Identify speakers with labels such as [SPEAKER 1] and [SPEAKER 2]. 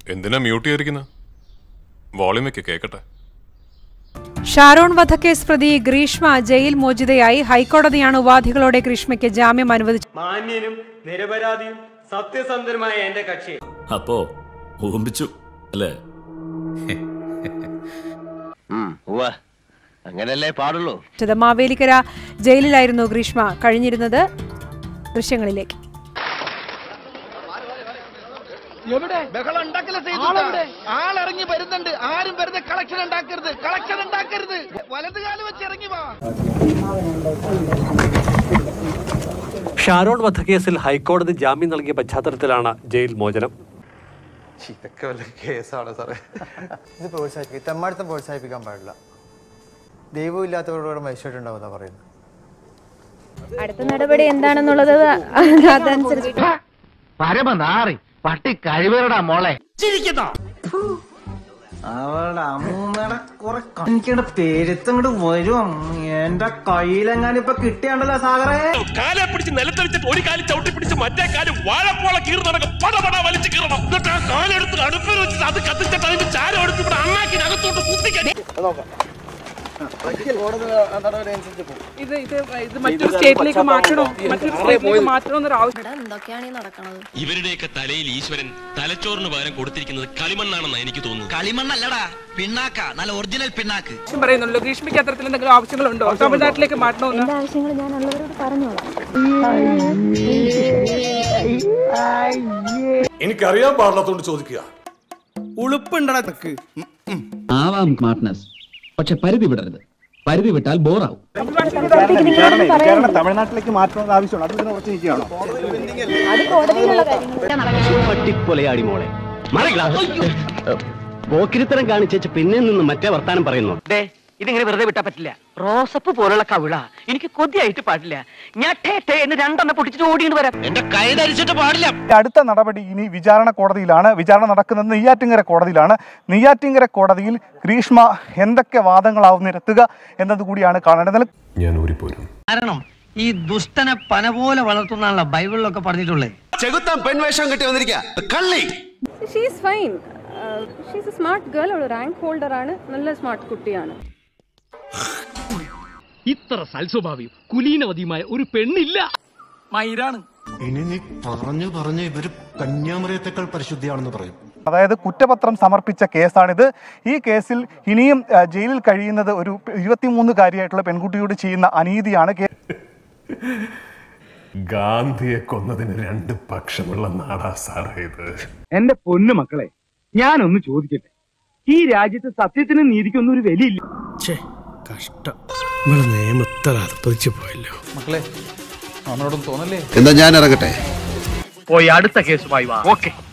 [SPEAKER 1] എന്തിനാ മ്യൂട്ട് ചെയ്തിരിക്കുന്നത് വോളിയം വെക്ക് കേക്കട്ടെ
[SPEAKER 2] ഷാരോൺ വധക്കേസ് പ്രതി ഗ്രീഷ്മ ജയിൽ മോചിതയായി ഹൈക്കോടതിയാണ് ഉപാധികളോടെ ഗ്രീഷ്മയ്ക്ക് ജാമ്യം അനുവദിച്ചത്
[SPEAKER 3] മാന്യനും നിരപരാധിയും സത്യസന്ധനുമായ എന്റെ കക്ഷി
[SPEAKER 4] അപ്പോ ഊമ്പിച്ചു അല്ലേ
[SPEAKER 5] അങ്ങനല്ലേ പാടുള്ളൂ
[SPEAKER 2] മാവേലിക്കര ജയിലിലായിരുന്നു ഗ്രീഷ്മ കഴിഞ്ഞിരുന്നത് ദൃശ്യങ്ങളിലേക്ക്
[SPEAKER 6] ആളിറങ്ങി വരുന്നുണ്ട് ആരും വെറുതെ കളക്ഷൻ ഉണ്ടാക്കരുത് കളക്ഷൻ ഉണ്ടാക്കരുത് വലത് കാലം വെച്ച് ഇറങ്ങി വാ
[SPEAKER 7] ഷാരോൺ വധക്കേസിൽ ഹൈക്കോടതി ജാമ്യം നൽകിയ പശ്ചാത്തലത്തിലാണ് ജയിൽ മോചനം
[SPEAKER 8] ഇതൊക്കെ വല്ല കേസാണ് സാറേ
[SPEAKER 9] ഇത് പ്രോത്സാഹിപ്പിക്കും തെമ്മാടുത്തം പ്രോത്സാഹിപ്പിക്കാൻ പാടില്ല ദൈവം ഇല്ലാത്തവരോട് മരിച്ചിട്ടുണ്ടാവുന്ന പറയുന്നത്
[SPEAKER 10] അടുത്ത നടപടി എന്താണെന്നുള്ളത് അതനുസരിച്ച്
[SPEAKER 6] പരമനാറി പട്ടി കഴിവേറടാ മോളെ
[SPEAKER 3] അവളുടെ അമ്മൂമ്മയുടെ കുറെ എനിക്കങ്ങട് പേരുത്തങ്ങട് വരും എന്റെ കയ്യിലെങ്ങാനും ഇപ്പൊ കിട്ടിയാണ്ടല്ലോ സാഗറേ
[SPEAKER 4] കാലെ പിടിച്ച് നിലത്തടിച്ചിട്ട് ഒരു കാലം ചവിട്ടി പിടിച്ച് മറ്റേ കാലം വാഴപ്പോള കീറുന്നതൊക്കെ പടപട വലിച്ചു കീറണം എന്നിട്ട് ആ കാലെടുത്ത് അടുപ്പിൽ വെച്ചിട്ട് അത് കത്തിച്ചിട്ട് അതിന്റെ ചാരം എടുത്ത് ഇവിടെ അണ്ണാക്കിനകത്തോട്ട് കുത്തിക്കാൻ
[SPEAKER 6] ഇത് ഇത് ഇത് മറ്റൊരു സ്റ്റേറ്റിലേക്ക് മാറ്റണോ മറ്റൊരു സ്റ്റേറ്റിലേക്ക് മാറ്റണോ എന്നൊരു ആവശ്യം
[SPEAKER 10] എന്തൊക്കെയാണ് ഈ നടക്കുന്നത്
[SPEAKER 4] ഇവരുടെയൊക്കെ തലയിൽ ഈശ്വരൻ തലച്ചോറിന് പകരം കൊടുത്തിരിക്കുന്നത് കളിമണ്ണാണെന്നാണ് എനിക്ക് തോന്നുന്നത്
[SPEAKER 5] കളിമണ്ണല്ലടാ പിണ്ണാക്ക നല്ല ഒറിജിനൽ പിണ്ണാക്ക്
[SPEAKER 6] പറയുന്നുള്ളൂ ഗ്രീഷ്മയ്ക്ക് അത്തരത്തിൽ എന്തെങ്കിലും ആവശ്യങ്ങളുണ്ടോ തമിഴ്നാട്ടിലേക്ക് മാറ്റണമെന്ന്
[SPEAKER 10] എന്റെ ആവശ്യങ്ങൾ ഞാൻ ഉള്ളവരോട് പറഞ്ഞോളാം
[SPEAKER 4] എനിക്കറിയാൻ പാടില്ലാത്തോണ്ട് ചോദിക്കുക
[SPEAKER 5] ആവാം സ്മാർട്ട്നെസ് പക്ഷെ പരിധി വിടരുത് പരിധി വിട്ടാൽ ബോറാവും
[SPEAKER 8] തമിഴ്നാട്ടിലേക്ക് മാറ്റണമെന്ന് ആവശ്യമാണ് അത് ഇതിനെ കുറച്ച് നിൽക്കുകയാണോ
[SPEAKER 10] അത് കോടതിയിലുള്ള കാര്യങ്ങൾ
[SPEAKER 5] പട്ടിപ്പൊലയാടി മോളെ പോക്കിരിത്തരം കാണിച്ചേച്ച് പിന്നെ നിന്ന് മറ്റേ വർത്താനം പറയുന്നു
[SPEAKER 6] ഇതിങ്ങനെ വെറുതെ വിട്ടാ പറ്റില്ല റോസപ്പ് പോലുള്ള കവിള എനിക്ക് കൊതിയായിട്ട് പാടില്ല ഞാൻ ടേ ടേ എന്ന് രണ്ടെണ്ണം പൊട്ടിച്ചിട്ട് ഓടിയിട്ട് വരാം
[SPEAKER 5] എന്റെ കൈ ധരിച്ചിട്ട് പാടില്ല
[SPEAKER 8] അടുത്ത നടപടി ഇനി വിചാരണ കോടതിയിലാണ് വിചാരണ നടക്കുന്നത് നെയ്യാറ്റിങ്കര കോടതിയിലാണ് നെയ്യാറ്റിങ്കര കോടതിയിൽ ഗ്രീഷ്മ എന്തൊക്കെ വാദങ്ങളാവും നിരത്തുക എന്നതുകൂടിയാണ് കാണേണ്ടത്
[SPEAKER 1] ഞാൻ ഊരിപ്പോരും
[SPEAKER 5] കാരണം ഈ ദുഷ്ടനെ പന പോലെ വളർത്തുന്നാണല്ലോ ബൈബിളിലൊക്കെ പറഞ്ഞിട്ടുള്ളത്
[SPEAKER 9] ചെകുത്താൻ പെൺവേഷം കെട്ടി വന്നിരിക്കുക കള്ളി
[SPEAKER 10] she's fine she's a smart girl ഒരു റാങ്ക് ഹോൾഡർ ആണ് നല്ല സ്മാർട്ട് കുട്ടിയാണ്
[SPEAKER 6] ഇത്ര സൽസ്വഭാവിയും കുലീനവതിയുമായ ഒരു പെണ്ണില്ല മയിരാണ്
[SPEAKER 9] ഇനി നീ പറഞ്ഞു പറഞ്ഞു ഇവര് കന്യാമറിയത്തെക്കാൾ പരിശുദ്ധിയാണെന്ന് പറയും
[SPEAKER 8] അതായത് കുറ്റപത്രം സമർപ്പിച്ച കേസാണിത് ഈ കേസിൽ ഇനിയും ആ, ജയിലിൽ കഴിയുന്നത് ഒരു ഇരുപത്തിമൂന്നുകാരിയായിട്ടുള്ള പെൺകുട്ടിയോട് ചെയ്യുന്ന അനീതിയാണ് കേ-
[SPEAKER 1] ഗാന്ധിയെ കൊന്നതിന് രണ്ട് പക്ഷമുള്ള നാടാ സാറേ ഇത്
[SPEAKER 6] എന്റെ പൊന്നു മക്കളെ ഞാനൊന്ന് ചോദിക്കട്ടെ ഈ രാജ്യത്ത് സത്യത്തിന് നീതിക്കൊന്നും ഒരു വിലയില്ല
[SPEAKER 9] എന്താ ഞാൻ ഇറങ്ങട്ടെ
[SPEAKER 6] പോയി അടുത്ത കേസുമായി വാ ഓക്കെ